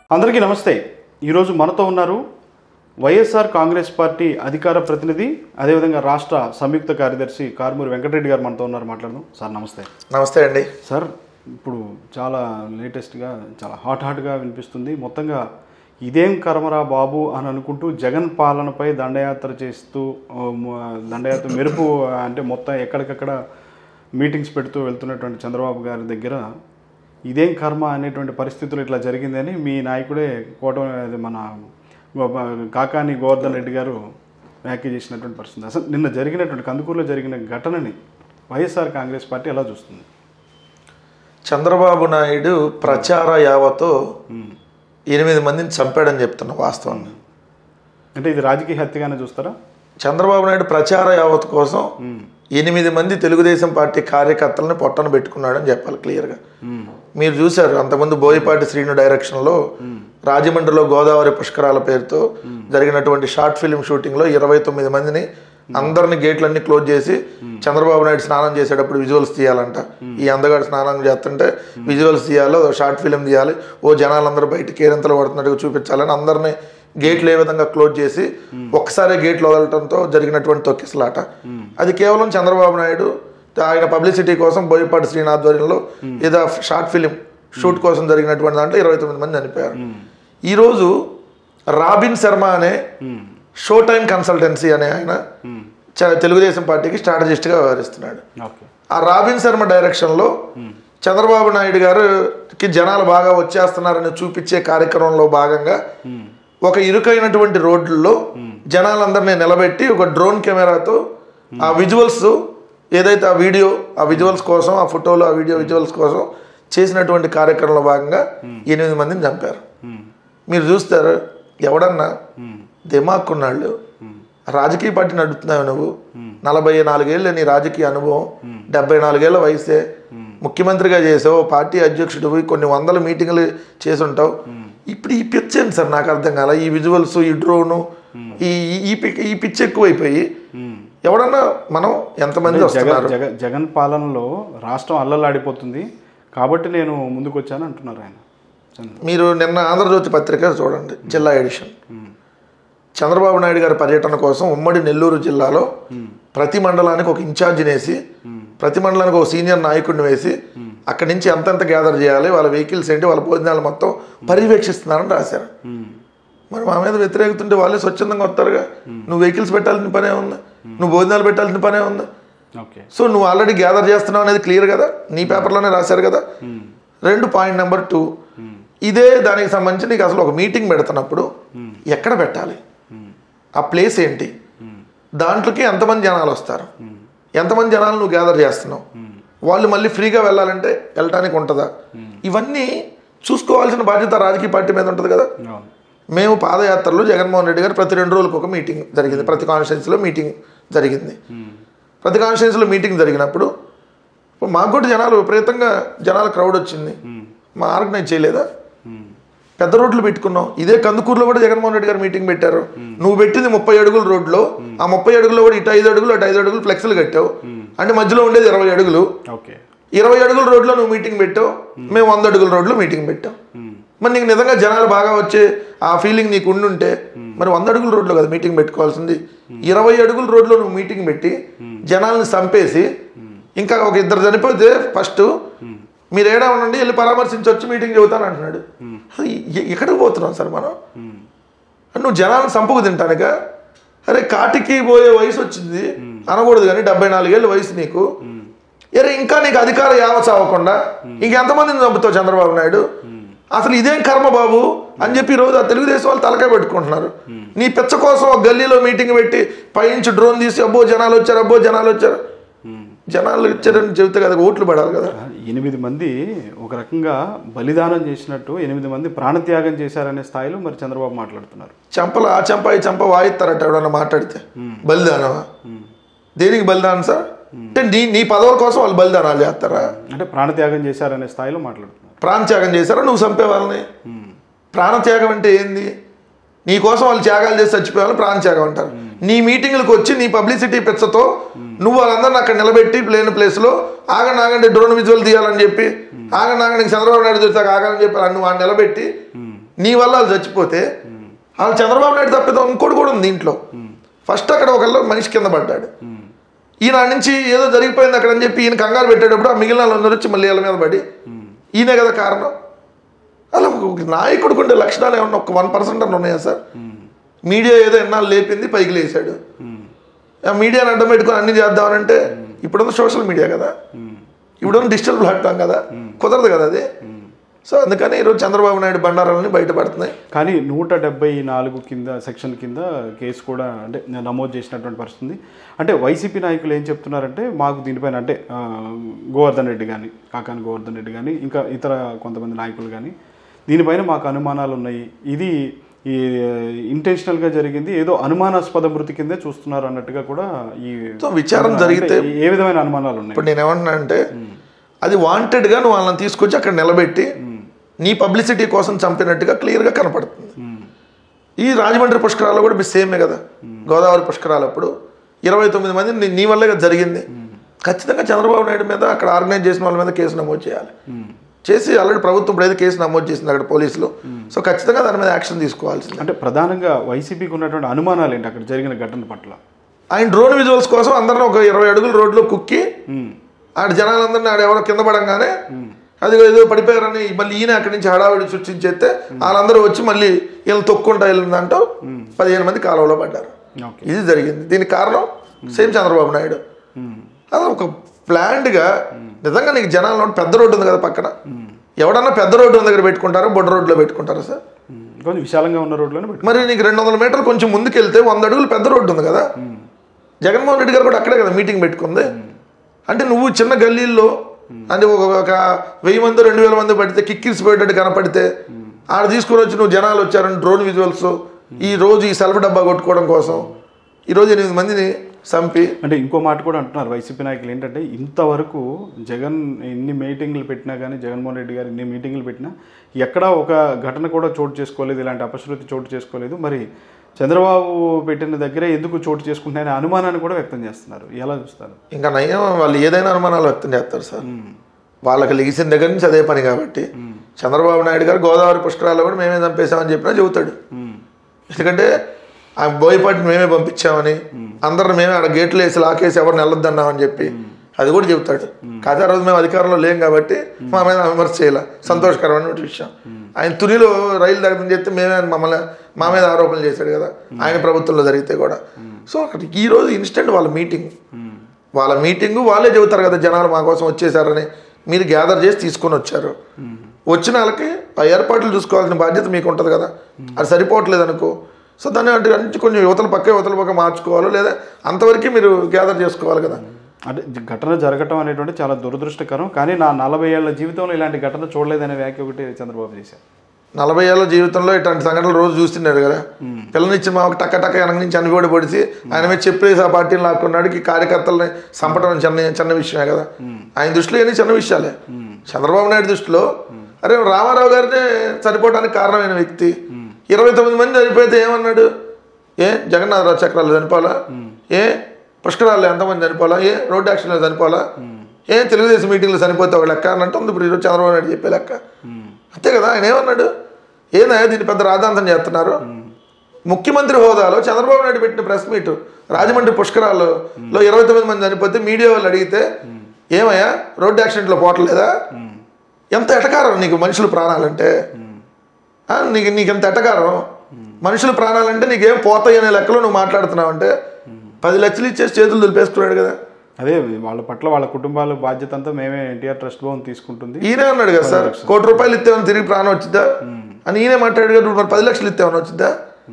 అందరికీ నమస్తే ఈరోజు మనతో ఉన్నారు వైఎస్ఆర్ కాంగ్రెస్ పార్టీ అధికార ప్రతినిధి అదేవిధంగా రాష్ట్ర సంయుక్త కార్యదర్శి కారుమూరి వెంకటరెడ్డి గారు మనతో ఉన్నారు మాట్లాడదాం సార్ నమస్తే నమస్తే అండి సార్ ఇప్పుడు చాలా లేటెస్ట్గా చాలా హాట్ హాట్గా వినిపిస్తుంది మొత్తంగా ఇదేం కర్మరా బాబు అని అనుకుంటూ జగన్ పాలనపై దండయాత్ర చేస్తూ ఆ, మ- దండయాత్ర మెరుపు అంటే మొత్తం ఎక్కడికక్కడ మీటింగ్స్ పెడుతూ వెళ్తున్నటువంటి చంద్రబాబు గారి దగ్గర ఇదేం కర్మ అనేటువంటి పరిస్థితులు ఇట్లా జరిగిందని మీ నాయకుడే కోట అది మన గో- కాకాని గోవర్ధన్ రెడ్డి గారు వ్యాఖ్య చేసినటువంటి పరిస్థితి అసలు నిన్న జరిగినటువంటి కందుకూరులో జరిగిన ఘటనని వైఎస్ఆర్ కాంగ్రెస్ పార్టీ ఎలా చూస్తుంది చంద్రబాబు నాయుడు ప్రచార యావతో ఎనిమిది మందిని చంపాడని చెప్తున్నా వాస్తవంగా అంటే ఇది రాజకీయ హత్యగానే చూస్తారా చంద్రబాబు నాయుడు ప్రచార యావత్ కోసం ఎనిమిది మంది తెలుగుదేశం పార్టీ కార్యకర్తలను పొట్టన పెట్టుకున్నాడని చెప్పాలి క్లియర్గా మీరు చూశారు అంతకుముందు బోయపాటి శ్రీను డైరెక్షన్లో రాజమండ్రిలో గోదావరి పుష్కరాల పేరుతో జరిగినటువంటి షార్ట్ ఫిల్మ్ షూటింగ్లో ఇరవై తొమ్మిది మందిని అందరిని గేట్లన్నీ క్లోజ్ చేసి చంద్రబాబు నాయుడు స్నానం చేసేటప్పుడు విజువల్స్ తీయాలంట ఈ అందగాడు స్నానం చేస్తుంటే విజువల్స్ తీయాలి షార్ట్ ఫిల్మ్ తీయాలి ఓ జనాలందరూ బయట కేరింతలు పడుతున్నట్టుగా చూపించాలని అందరినీ గేట్లు ఏ విధంగా క్లోజ్ చేసి ఒక్కసారి గేట్లు వదలటంతో జరిగినటువంటి తొక్కిసలాట అది కేవలం చంద్రబాబు నాయుడు ఆయన పబ్లిసిటీ కోసం బోయపాటి శ్రీని ఆధ్వర్యంలో ఏదో షార్ట్ ఫిలిం షూట్ కోసం జరిగినటువంటి దాంట్లో ఇరవై తొమ్మిది మంది చనిపోయారు ఈరోజు రాబిన్ శర్మ అనే షో టైం కన్సల్టెన్సీ అనే ఆయన చ- తెలుగుదేశం పార్టీకి స్ట్రాటజిస్ట్గా వ్యవహరిస్తున్నాడు ఓకే ఆ రాబిన్ శర్మ డైరెక్షన్లో చంద్రబాబు నాయుడు గారికి జనాలు బాగా వచ్చేస్తున్నారని చూపించే కార్యక్రమంలో భాగంగా ఒక ఇరుకైనటువంటి రోడ్లలో జనాలందరినీ నిలబెట్టి ఒక డ్రోన్ కెమెరాతో ఆ విజువల్స్ ఏదైతే ఆ వీడియో ఆ విజువల్స్ కోసం ఆ ఫోటోలు ఆ వీడియో విజువల్స్ కోసం చేసినటువంటి కార్యక్రమంలో భాగంగా ఎనిమిది మందిని చంపారు మీరు చూస్తారు ఎవడన్నా దిమాక్కున్నాళ్ళు రాజకీయ పార్టీ నడుపుతున్నావు నువ్వు నలభై నాలుగేళ్ళ నీ రాజకీయ అనుభవం డెబ్బై నాలుగేళ్ల వయసే ముఖ్యమంత్రిగా చేసావు పార్టీ అధ్యక్షుడు కొన్ని వందల మీటింగ్లు చేసి ఉంటావు ఇప్పుడు ఈ పిచ్ ఏంటి సార్ నాకు అర్థం కాల ఈ విజువల్స్ ఈ డ్రోను ఈ ఈ- ఈ పిక్ ఈ పిచ్ ఎక్కువైపోయి ఎవడన్నా మనం ఎంతమంది జగన్ వస్తున్నారు జగన్ జగన్ పాలనలో రాష్ట్రం అల్లలాడిపోతుంది కాబట్టి నేను ముందుకు వచ్చాను అంటున్నారు ఆయన చంద్ర- మీరు నిన్న ఆంధ్రజ్యోతి పత్రిక చూడండి జిల్లా ఎడిషన్ చంద్రబాబు నాయుడు గారి పర్యటన కోసం ఉమ్మడి నెల్లూరు జిల్లాలో ప్రతి మండలానికి ఒక ఇన్ఛార్జిని వేసి ప్రతి మండలానికి ఒక సీనియర్ నాయకుడిని వేసి అక్కడి నుంచి ఎంతెంత గ్యాదర్ చేయాలి వాళ్ళ వెహికల్స్ ఏంటి వాళ్ళ భోజనాలు మొత్తం పర్యవేక్షిస్తున్నారని రాశారు ఉమ్, మరి మా మీద వ్యతిరేకుతుంటే వాళ్ళే స్వచ్ఛందంగా వస్తారుగా నువ్వు వెహికల్స్ పెట్టాల్సిన పనే ఉంది నువ్వు భోజనాలు పెట్టాల్సిన పనే ఉంది ఓకే సో నువ్వు ఆల్రెడీ గ్యాదర్ చేస్తున్నావు అనేది క్లియర్ కదా నీ పేపర్లోనే రాశారు కదా రెండు పాయింట్ నెంబర్ టూ ఇదే దానికి సంబంధించి నీకు అసలు ఒక మీటింగ్ పెడుతున్నప్పుడు ఎక్కడ పెట్టాలి ఆ ప్లేస్ ఏంటి దాంట్లోకి ఎంతమంది జనాలు వస్తారు ఎంతమంది జనాలు నువ్వు గ్యాదర్ చేస్తున్నావు వాళ్ళు మళ్ళీ ఫ్రీగా వెళ్ళాలంటే వెళ్ళటానికి ఉంటుందా ఇవన్నీ చూసుకోవాల్సిన బాధ్యత రాజకీయ పార్టీ మీద ఉంటుంది కదా అవును మేము పాదయాత్రలో జగన్మోహన్ రెడ్డి గారు ప్రతి రెండు రోజులకు ఒక మీటింగ్ జరిగింది ప్రతి కాన్స్టిట్యున్సీలో మీటింగ్ జరిగింది ప్రతి కాన్స్టిట్యున్సీలో మీటింగ్ జరిగినప్పుడు ఇప్పుడు మాకు కూడా జనాలు విపరీతంగా జనాల క్రౌడ్ వచ్చింది మా ఆర్గనైజ్ చేయలేదా ఉమ్, పెద్ద రోడ్లు పెట్టుకున్నాం ఇదే కందుకూరులో కూడా జగన్మోహన్ రెడ్డి గారు మీటింగ్ పెట్టారు నువ్వు పెట్టింది ముప్పై అడుగుల రోడ్లో ఆ ముప్పై అడుగులో కూడా ఇటు ఐదు అడుగులు అటు ఐదు అడుగులు ఫ్లెక్స్లు కట్టావు అంటే మధ్యలో ఉండేది ఇరవై అడుగులు ఓకే ఇరవై అడుగుల రోడ్లో నువ్వు మీటింగ్ పెట్టావు మేము వంద అడుగుల రోడ్లో మీటింగ్ పెట్టాం ఉమ్, మరి నీకు నిజంగా జనాలు బాగా వచ్చే ఆ ఫీలింగ్ నీకు ఉండుంటే మరి వంద అడుగుల రోడ్లో కదా మీటింగ్ పెట్టుకోవాల్సింది ఇరవై అడుగుల రోడ్లో నువ్వు మీటింగ్ పెట్టి జనాల్ని చంపేసి ఇంకా ఒక ఇద్దరు చనిపోతే ఫస్ట్ మీరు ఏడా ఉండండి వెళ్ళి పరామర్శించి వచ్చి మీటింగ్ చెబుతాను అంటున్నాడు అసలు ఎ- ఎక్కడికి పోతున్నాం సార్ మనం ఉమ్, నువ్వు జనాలను చంపుకు తింటానుక అరే కాటికి పోయే వయసు వచ్చింది అనకూడదు కానీ డెబ్బై నాలుగేళ్ళ వయసు నీకు అరే ఇంకా నీకు అధికారం యావచ్చ అవ్వకుండా ఇంకెంతమందిని చంపుతావు చంద్రబాబు నాయుడు అసలు ఇదేం కర్మ బాబు అని చెప్పి ఈ రోజు ఆ తెలుగుదేశం వాళ్ళు తలకాయ పెట్టుకుంటున్నారు నీ పిచ్చ కోసం ఒక గల్లీలో మీటింగ్ పెట్టి పైనుంచి డ్రోన్ తీసి అబ్బో జనాలు వచ్చారు అబ్బో జనాలు వచ్చారు ఉమ్. జనాలు వచ్చారని చెబితే కదా ఓట్లు పడాలి కదా ఎనిమిది మంది ఒక రకంగా బలిదానం చేసినట్టు ఎనిమిది మంది ప్రాణత్యాగం చేశారనే స్థాయిలో మరి చంద్రబాబు మాట్లాడుతున్నారు చంపలు ఆ చంప ఈ చంప వాయిస్తారట ఎవడన్నా మాట్లాడితే బలిదానమా ఉమ్. దేనికి బలిదానం సార్ అంటే నీ నీ పదవుల కోసం వాళ్ళు బలిదానాలు చేస్తారా అంటే ప్రాణత్యాగం చేశారనే స్థాయిలో మాట్లాడుతున్నారు ప్రాణత్యాగం చేశారా నువ్వు చంపే వాళ్ళని ఉమ్, ప్రాణత్యాగం అంటే ఏంది నీ కోసం వాళ్ళు త్యాగాలు చేసి చచ్చిపోయాలని ప్రాణత్యాగం అంటారు నీ మీటింగ్లకు వచ్చి నీ పబ్లిసిటీ పిచ్చతో నువ్వు వాళ్ళందరిని అక్కడ నిలబెట్టి లేని ప్లేస్లో ఆగండి ఆగండి డ్రోన్ విజువల్ తీయాలని చెప్పి ఆగండి ఆగండి చంద్రబాబు నాయుడు చూస్తాక ఆగని చెప్పి నువ్వు వాడిని నిలబెట్టి నీ వల్ల వాళ్ళు చచ్చిపోతే వాళ్ళు చంద్రబాబు నాయుడు తప్పితే ఇంకోటి కూడా ఉంది దీంట్లో ఫస్ట్ అక్కడ ఒకళ్ళు మనిషి కింద పడ్డాడు ఈయన ఆడ నుంచి ఏదో జరిగిపోయింది అక్కడ అని చెప్పి ఈయన కంగారు పెట్టేటప్పుడు ఆ మిగిలిన వాళ్ళందరూ వచ్చి మళ్ళీ వీళ్ళ మీద పడి ఈయనే కదా కారణం అలా ఒక నాయకుడికి ఉండే లక్షణాలు ఏమన్నా ఒక వన్ పర్సెంట్ అని ఉన్నాయా సార్ మీడియా ఏదో ఎన్నాళ్ళు లేపింది పైకి లేచాడు ఆ మీడియాని అడ్డం పెట్టుకొని అన్ని చేద్దామనంటే ఇప్పుడున్న సోషల్ మీడియా కదా ఇప్పుడున్న డిజిటల్ ప్లాట్ఫామ్ కదా కుదరదు కదా అది సో అందుకని ఈరోజు చంద్రబాబు నాయుడు బండారాలని బయటపడుతున్నాయి కానీ నూట డెబ్బై నాలుగు కింద సెక్షన్ కింద కేసు కూడా అంటే నమోదు చేసినటువంటి పరిస్థితి ఉంది అంటే వైసీపీ నాయకులు ఏం చెప్తున్నారంటే మాకు దీనిపైన అంటే ఆ, గోవర్ధన్ రెడ్డి కానీ కాకాని గోవర్ధన్ రెడ్డి కానీ ఇంకా ఇతర కొంతమంది నాయకులు కానీ దీనిపైన మాకు అనుమానాలు ఉన్నాయి ఇది ఈ ఇంటెన్షనల్గా జరిగింది ఏదో అనుమానాస్పద మృతి కిందే చూస్తున్నారు అన్నట్టుగా కూడా ఈ సో విచారణ జరిగితే అంటే ఏ విధమైన అనుమానాలు ఉన్నాయి ఇప్పుడు నేను ఏమంటున్నా అంటే అది వాంటెడ్గా నువ్వు వాళ్ళని తీసుకొచ్చి అక్కడ నిలబెట్టి నీ పబ్లిసిటీ కోసం చంపినట్టుగా క్లియర్గా కనపడుతుంది ఉమ్, ఈ రాజమండ్రి పుష్కరాలు కూడా మీ సేమే కదా గోదావరి పుష్కరాలు అప్పుడు ఇరవై తొమ్మిది మంది నీ- నీ వల్లే కదా జరిగింది ఖచ్చితంగా చంద్రబాబు నాయుడు మీద అక్కడ ఆర్గనైజ్ చేసిన వాళ్ళ మీద కేసు నమోదు చేయాలి ఉమ్. చేసి ఆల్రెడీ ప్రభుత్వం ఇప్పుడు ఏదో కేసు నమోదు చేసింది అక్కడ పోలీసులు సో ఖచ్చితంగా దాని మీద యాక్షన్ తీసుకోవాల్సింది అంటే ప్రధానంగా వైసీపీకి ఉన్నటువంటి అనుమానాలు ఏంటి అక్కడ జరిగిన ఘటన పట్ల ఆయన డ్రోన్ విజువల్స్ కోసం అందరిని ఒక ఇరవై అడుగుల రోడ్లో కుక్కి ఉమ్, ఆడ జనాలందరినీ ఆడ ఎవరో కింద పడంగానే అది ఏదో పడిపోయారని మళ్ళీ ఈయన అక్కడి నుంచి హడావిడి సృష్టించేస్తే వాళ్ళందరూ వచ్చి మళ్ళీ వీళ్ళు తొక్కుంటా వెళ్ళిందంటూ పదిహేను మంది కాలువలో పడ్డారు ఓకే ఇది జరిగింది దీనికి కారణం సేమ్ చంద్రబాబు నాయుడు ఉమ్, అది ఒక ప్లాన్డ్గా నిజంగా నీకు జనాలు ఉన్న పెద్ద రోడ్డు ఉంది కదా పక్కన ఎవడన్నా పెద్ద రోడ్డు ఉన్న దగ్గర పెట్టుకుంటారా బొడ్డ రోడ్లో పెట్టుకుంటారా సార్ ఉమ్. కొంచెం విశాలంగా ఉన్న రోడ్లోనే పెట్టు మరి నీకు రెండు వందల మీటర్లు కొంచెం ముందుకు వెళ్తే వంద అడుగులు పెద్ద రోడ్డు ఉంది కదా జగన్మోహన్ రెడ్డి గారు కూడా అక్కడే కదా మీటింగ్ పెట్టుకుంది అంటే నువ్వు చిన్న గల్లీల్లో అంటే ఒక ఒక వెయ్యి మంది రెండు వేల మంది పడితే కిక్కిరిసిపోయేటట్టు కనపడితే ఆడ తీసుకుని వచ్చి నువ్వు జనాలు వచ్చారని డ్రోన్ విజువల్స్ ఈ రోజు ఈ సెల్ఫ్ డబ్బా కొట్టుకోవడం కోసం ఈరోజు ఎనిమిది మందిని చంపి అంటే ఇంకో మాట కూడా అంటున్నారు వైసీపీ నాయకులు ఏంటంటే ఇంతవరకు జగన్ ఎన్ని మీటింగ్లు పెట్టినా కానీ జగన్మోహన్ రెడ్డి గారు ఎన్ని మీటింగ్లు పెట్టినా ఎక్కడా ఒక ఘటన కూడా చోటు చేసుకోలేదు ఇలాంటి అపశృతి చోటు చేసుకోలేదు మరి చంద్రబాబు పెట్టిన దగ్గరే ఎందుకు చోటు చేసుకుంటున్నాయనే అనుమానాన్ని కూడా వ్యక్తం చేస్తున్నారు ఎలా చూస్తారు ఇంకా నయ్యం వాళ్ళు ఏదైనా అనుమానాలు వ్యక్తం చేస్తారు సార్ వాళ్ళకి లెగిసిన దగ్గర నుంచి అదే పని కాబట్టి చంద్రబాబు నాయుడు గారు గోదావరి పుష్కరాల్లో కూడా మేమే చంపేశామని చెప్పినా చెబుతాడు ఉమ్, ఎందుకంటే ఆ బోయపాటిని మేమే పంపించామని అందరిని మేమే ఆడ గేట్లు వేసి లాకేసి ఎవరిని వెళ్ళొద్దన్నామని చెప్పి అది కూడా చెబుతాడు కాకపోతే ఆ రోజు మేము అధికారంలో లేం కాబట్టి మా మీద విమర్శ చేయాల సంతోషకరమైన విషయం ఆయన తునిలో రైలు దగ్గర చెప్తే మేమే ఆయన మమ్మల్ని మా మీద ఆరోపణలు చేశాడు కదా ఆయన ప్రభుత్వంలో జరిగితే కూడా సో అక్కడ ఈ రోజు ఇన్స్టెంట్ వాళ్ళ మీటింగ్ ఉమ్, వాళ్ళ మీటింగు వాళ్ళే చెబుతారు కదా జనాలు మా కోసం వచ్చేసారని మీరు గ్యాదర్ చేసి తీసుకొని వచ్చారు వచ్చిన వాళ్ళకి ఆ ఏర్పాట్లు చూసుకోవాల్సిన బాధ్యత మీకు ఉంటుంది కదా అది సరిపోవట్లేదు అనుకో సో దాన్ని అంటే నుంచి కొంచెం యువతల పక్క యువతల పక్క మార్చుకోవాలో లేదా అంతవరకు మీరు గ్యాదర్ చేసుకోవాలి కదా అంటే జ- ఘటన జరగటం అనేటువంటి చాలా దురదృష్టకరం కానీ నా నలభై ఏళ్ల జీవితంలో ఇలాంటి ఘటన చూడలేదనే వ్యాఖ్య ఒకటి చంద్రబాబు చేశారు నలభై ఏళ్ళ జీవితంలో ఇట్లాంటి సంఘటనలు రోజు చూస్తున్నాడు కదా పిల్లనిచ్చిన మా టక్క టక్క వెనక నుంచి చనిపోయి పడిచి ఆయన మీద చెప్పేసి ఆ పార్టీని లాక్కున్నాడు ఈ కార్యకర్తలని చంపడం చిన్న చిన్న విషయమే కదా ఆయన దృష్టిలో ఇవన్నీ చిన్న విషయాలే చంద్రబాబు నాయుడు దృష్టిలో అరే రామారావు గారినే చనిపోవడానికి కారణమైన వ్యక్తి ఇరవై తొమ్మిది మంది చనిపోతే ఏమన్నాడు ఏ జగన్నాథరావు చక్రాలు చనిపోవాలా ఏ పుష్కరాల్లో ఎంతమంది చనిపోవాలా ఏ రోడ్డు యాక్షన్లో చనిపోవాలా ఏ తెలుగుదేశం మీటింగ్లో చనిపోతే ఒక లెక్క అని అంటే ఇప్పుడు ఈరోజు చంద్రబాబు నాయుడు చెప్పే లెక్క అంతే కదా ఆయన ఏమన్నాడు ఏందా దీన్ని పెద్ద రాధాంతం చేస్తున్నారు ముఖ్యమంత్రి హోదాలో చంద్రబాబు నాయుడు పెట్టిన ప్రెస్ మీట్ రాజమండ్రి పుష్కరాల్లో లో ఇరవై తొమ్మిది మంది చనిపోతే మీడియా వాళ్ళు అడిగితే ఏమయ్యా రోడ్డు యాక్సిడెంట్లో పోవట్లేదా ఎంత ఎటకారం నీకు మనుషుల ప్రాణాలంటే ఆ, నీకు నీకు ఎంత ఎటకారం మనుషుల ప్రాణాలంటే నీకేం పోతాయి అనే లెక్కలో నువ్వు మాట్లాడుతున్నావు అంటే పది లక్షలు ఇచ్చేసి చేతులు దులిపేసుకున్నాడు కదా అదే వాళ్ళ పట్ల వాళ్ళ కుటుంబాల బాధ్యత అంతా మేమే ఎన్టీఆర్ ట్రస్ట్ భవన్ తీసుకుంటుంది ఈయనే అన్నాడు కదా సార్ కోటి రూపాయలు ఇస్తేమని తిరిగి ప్రాణం వచ్చిద్దా అని ఈయనే మాట్లాడాడు కదా ఇప్పుడు మరి పది లక్షలు ఇస్తేమని వచ్చిద్దా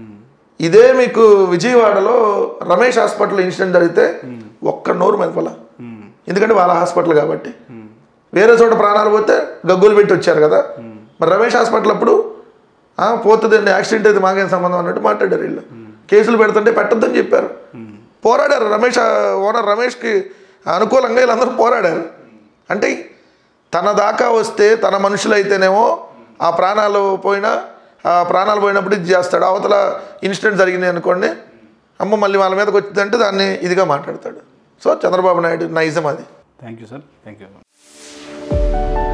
ఇదే మీకు విజయవాడలో రమేష్ హాస్పిటల్ ఇన్సిడెంట్ జరిగితే ఒక్క నోరు మెదపల ఎందుకంటే వాళ్ళ హాస్పిటల్ కాబట్టి వేరే చోట ప్రాణాలు పోతే గగ్గులు పెట్టి వచ్చారు కదా మరి రమేష్ హాస్పిటల్ అప్పుడు "ఆ, పోతుందండి యాక్సిడెంట్ అయితే మాకేం సంబంధం అన్నట్టు మాట్లాడారు వీళ్ళు కేసులు పెడుతుంటే పెట్టొద్దని చెప్పారు పోరాడారు రమేష్ ఆ, ఓనర్ రమేష్కి అనుకూలంగా వీళ్ళందరూ పోరాడారు అంటే తన దాకా వస్తే తన మనుషులు అయితేనేమో ఆ ప్రాణాలు పోయినా ఆ ప్రాణాలు పోయినప్పుడు ఇది చేస్తాడు అవతల ఇన్సిడెంట్ జరిగింది అనుకోండి అమ్మ మళ్ళీ వాళ్ళ మీదకి వచ్చిందంటే దాన్ని ఇదిగా మాట్లాడతాడు సో చంద్రబాబు నాయుడు నైజం అది thank you sir thank you